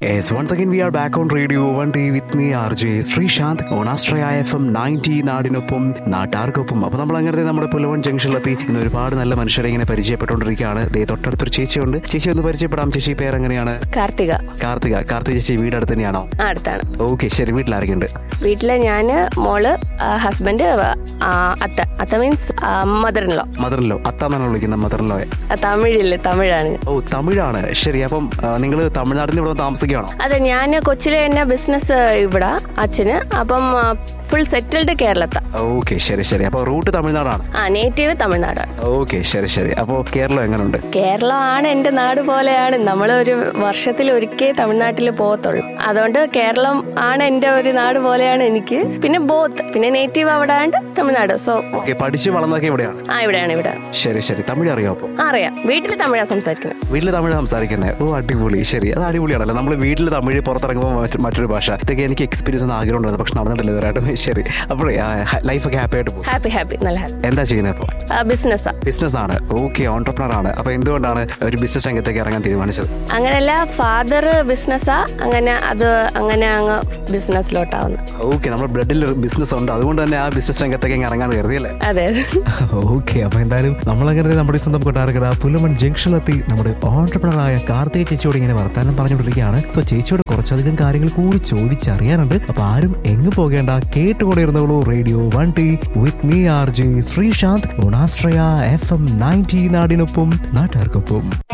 Yes, once again we are back on Radio 1D with me RJ Sreesanth on Astraya FM 90 നാടിനൊപ്പം നാട്ടാർക്കൊപ്പം അപ്പോൾ നമ്മൾ അങ്ങനെ നമ്മുടെ പുലവൻ ജംഗ്ഷനിലെത്തി ഇന്ന് ഒരുപാട് നല്ല മനുഷ്യരെ ഇങ്ങനെ പരിചയപ്പെട്ടുകൊണ്ടിരിക്കുകയാണ് ദേ തൊട്ടടുത്തൊരു ചേച്ചിയുണ്ട് ചേച്ചി ഒന്ന് പരിചയപ്പെടാം ചേച്ചി പേരെങ്ങനെയാണ് കാർത്തിക കാർത്തിക കാർത്തിക ചേച്ചി വീട് അടുത്ത് തന്നെയാണോ ആ അടുത്താണ് ഓക്കെ ശരി വീട്ടിൽ ആരൊക്കെയുണ്ട് വീട്ടില് ഞാന് മോള് ഹസ്ബൻഡ് അത്ത അത്ത മീൻസ് മദറിനോ മദറിലോ അത്താന്നാണ് വിളിക്കുന്നത് മദറിലോ തമിഴില് തമിഴാണ് ഓ തമിഴാണ് ശരി അപ്പം നിങ്ങൾ തമിഴ്നാട്ടിൽ ഇവിടെ താമസിക്കുകയാണോ അതെ ഞാൻ കൊച്ചിലെ തന്നെ ബിസിനസ് ഇവിടെ അച്ഛന് അപ്പം ഫുൾ സെറ്റിൽഡ് കേരളത്ത ഓക്കെ ശരി ശരി അപ്പോൾ റൂട്ട് തമിഴ്നാടാണ് ആ നേറ്റീവ് തമിഴ്നാടാണ് ഓക്കെ ശരി ശരി അപ്പോൾ കേരളം എങ്ങനെയുണ്ട് കേരളം ആണ് എൻ്റെ നാട് പോലെയാണ് നമ്മൾ ഒരു വർഷത്തിൽ ഒരിക്കൽ തമിഴ്നാട്ടിൽ പോകത്തുള്ളൂ അതുകൊണ്ട് കേരളം ആണ് എൻ്റെ ഒരു നാട് പോലെയാണ് എനിക്ക് പിന്നെ ബോത്ത് പിന്നെ നേറ്റീവ് അവിടെ ആണ്ട് തമിഴ്നാട് സോ ഓക്കെ പഠിച്ച് വളർന്നതൊക്കെ ഇവിടെയാണ് ആ ഇവിടെയാണ് ഇവിടെ ശരി ശരി തമിഴ് അറിയാം അപ്പോൾ അറിയാം വീട്ടിൽ തമിഴാണ് സംസാരിക്കുന്നത് വീട്ടിൽ തമിഴ് സംസാരിക്കുന്നത് ഓ അടിപൊളി ശരി അത് അടിപൊളിയാണല്ലോ നമ്മൾ വീട്ടിൽ തമിഴ് പുറത്തിറങ്ങുമ്പോൾ മറ്റ് മറ്റൊരു ഭാഷ ഇതൊക്കെ എനിക്ക് എക്സ്പീരിയൻസ് ഒന്ന് ആഗ്രഹം ഉണ്ടായിരുന്നു പക്ഷെ നടന്നിട്ടില്ല ഇതുവരായിട്ടും ശരി അപ്പോഴേ ലൈഫൊക്കെ ഹാപ്പി ആയിട്ട് പോകും ഹാപ്പി ഹാപ്പി നല്ല ഹാപ്പി എന്താ ചെയ്യുന്നത് ഇപ്പോൾ ബിസിനസ്സാ ബിസിനസ് ആണ് ഓക്കെ ഓൺടർപ്രണർ ആണ് അപ്പോൾ എന്തുകൊണ്ടാണ് ഒരു ബിസിനസ് രംഗത്തേക്ക് ഇറങ്ങാൻ തീരുമാനിച്ചത് അങ്ങനെയല്ല ഫാദർ ബിസിനസ്സാ അങ്ങനെ അത് അങ്ങനെ അങ്ങ് ബിസിനസ്സിലോട്ടാവുന്നു ഓക്കെ നമ്മുടെ ബ്ലഡിൽ ബിസിനസ് ഉണ്ട് അതുകൊണ്ട് തന്നെ ആ ബിസിനസ് രംഗത്തേക്ക് അങ്ങ് ഇറങ്ങാൻ കരുതി അല്ലേ അതെ ഓക്കെ അപ്പൊ എന്തായാലും നമ്മളങ്ങനെ നമ്മുടെ സ്വന്തം കൊട്ടാരക്കര പുലമൺ ജംഗ്ഷനിലെത്തി നമ്മുടെ ഓൺടർപ്രണറായ കാർത്തിക ചേച്ചിയോട് ഇങ്ങനെ വർത്താനം പറഞ്ഞുകൊണ്ടിരിക്കുകയാണ് സോ ചേച്ചിയോട് കുറച്ചധികം കാര്യങ്ങൾ കൂടി ചോദിച്ചറിയാനുണ്ട് അപ്പൊ ആരും എങ്ങ് പോകേണ്ട കേട്ടുകൊണ്ടിരുന്നോളൂ radio one T with me R J Sreesanth ഓണാശ്രയ എഫ് എം നയൻറ്റി നാടിനൊപ്പം നാട്ടുകാർക്കൊപ്പം